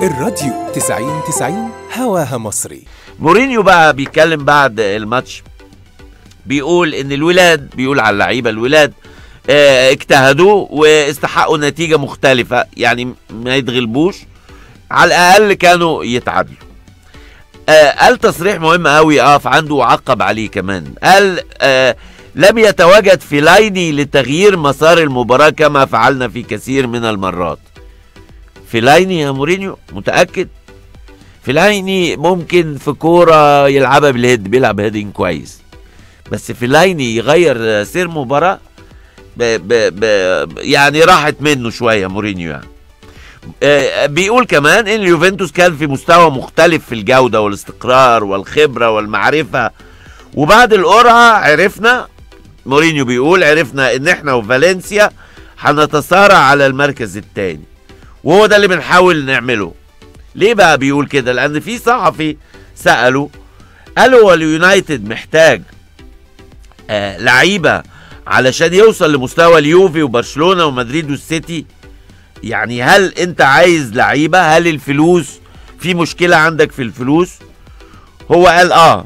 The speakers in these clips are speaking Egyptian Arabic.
الراديو 90 90 هواها مصري مورينيو بقى بيتكلم بعد الماتش بيقول ان الولاد بيقول على اللعيبه الولاد آه، اجتهدوا واستحقوا نتيجه مختلفه يعني ما يتغلبوش على الاقل كانوا يتعادلوا آه، قال تصريح مهم قوي اقف عنده وعقب عليه كمان قال آه لم يتواجد فيلايني لتغيير مسار المباراة كما فعلنا في كثير من المرات فيلايني يا مورينيو متأكد فيلايني ممكن في كورة يلعبها بالهيد بيلعب هيدين كويس بس فيلايني يغير سير مباراة ب ب ب يعني راحت منه شوية مورينيو يعني آه، بيقول كمان ان اليوفنتوس كان في مستوى مختلف في الجودة والاستقرار والخبرة والمعرفة وبعد القرعة عرفنا مورينيو بيقول عرفنا ان احنا وفالنسيا هنتصارع على المركز الثاني وهو ده اللي بنحاول نعمله ليه بقى بيقول كده لان في صحفي سأله قال هو اليونايتد محتاج آه لعيبة علشان يوصل لمستوى اليوفي وبرشلونة ومدريد والسيتي يعني هل انت عايز لعيبة هل الفلوس في مشكلة عندك في الفلوس هو قال اه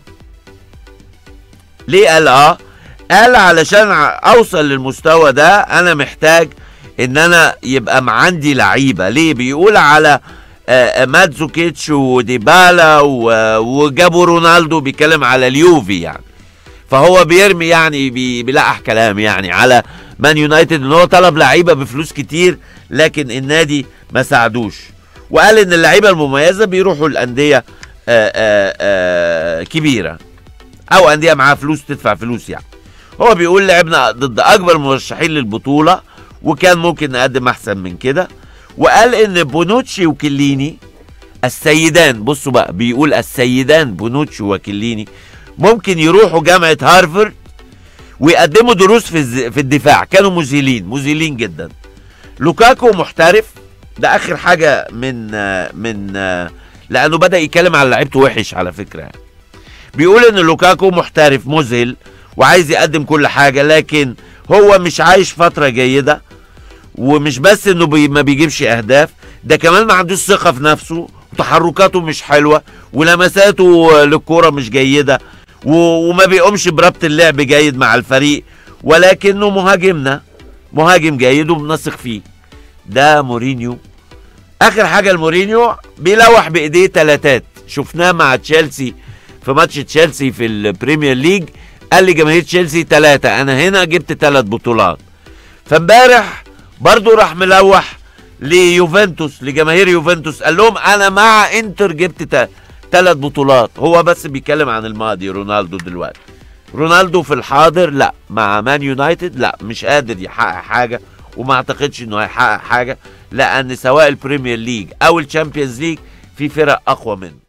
ليه قال اه قال علشان ع- اوصل للمستوى ده انا محتاج ان انا يبقى م- عندي لعيبه ليه بيقول على آه، آه، ماتزوكيتش وديبالا و- وجابوا رونالدو بيتكلم على اليوفي يعني فهو بيرمي يعني بي- بيلقح كلام يعني على مان يونايتد ان هو طلب لعيبه بفلوس كتير لكن النادي ما ساعدوش وقال ان اللعيبه المميزه بيروحوا الانديه آه، آه، آه، كبيره او انديه معاها فلوس تدفع فلوس يعني هو بيقول لعبنا ضد اكبر مرشحين للبطوله وكان ممكن نقدم احسن من كده وقال ان بونوتشي وكليني السيدان بصوا بقى بيقول السيدان بونوتشي وكليني ممكن يروحوا جامعه هارفارد ويقدموا دروس في الز- في الدفاع كانوا مذهلين مذهلين جدا لوكاكو محترف ده اخر حاجه من آه، من آه، لانه بدا يتكلم على لعيبته وحش على فكره يعني. بيقول ان لوكاكو محترف مذهل وعايز يقدم كل حاجه لكن هو مش عايش فتره جيده ومش بس انه بي ما بيجيبش اهداف ده كمان ما عندوش ثقه في نفسه وتحركاته مش حلوه ولمساته للكوره مش جيده و- وما بيقومش بربط اللعب جيد مع الفريق ولكنه مهاجمنا مهاجم جيد وبنثق فيه ده مورينيو اخر حاجه لمورينيو بيلوح بايديه تلاتات شفناه مع تشيلسي في ماتش تشيلسي في البريمير ليج قال لي جماهير تشيلسي ثلاثة أنا هنا جبت ثلاث بطولات فامبارح برضو راح ملوح ليوفنتوس لجماهير يوفنتوس قال لهم أنا مع إنتر جبت ثلاث بطولات هو بس بيتكلم عن الماضي رونالدو دلوقتي رونالدو في الحاضر لا مع مان يونايتد لا مش قادر يحقق حاجة وما اعتقدش انه هيحقق حاجة لان سواء البريمير ليج او الشامبيونز ليج في فرق اقوى منه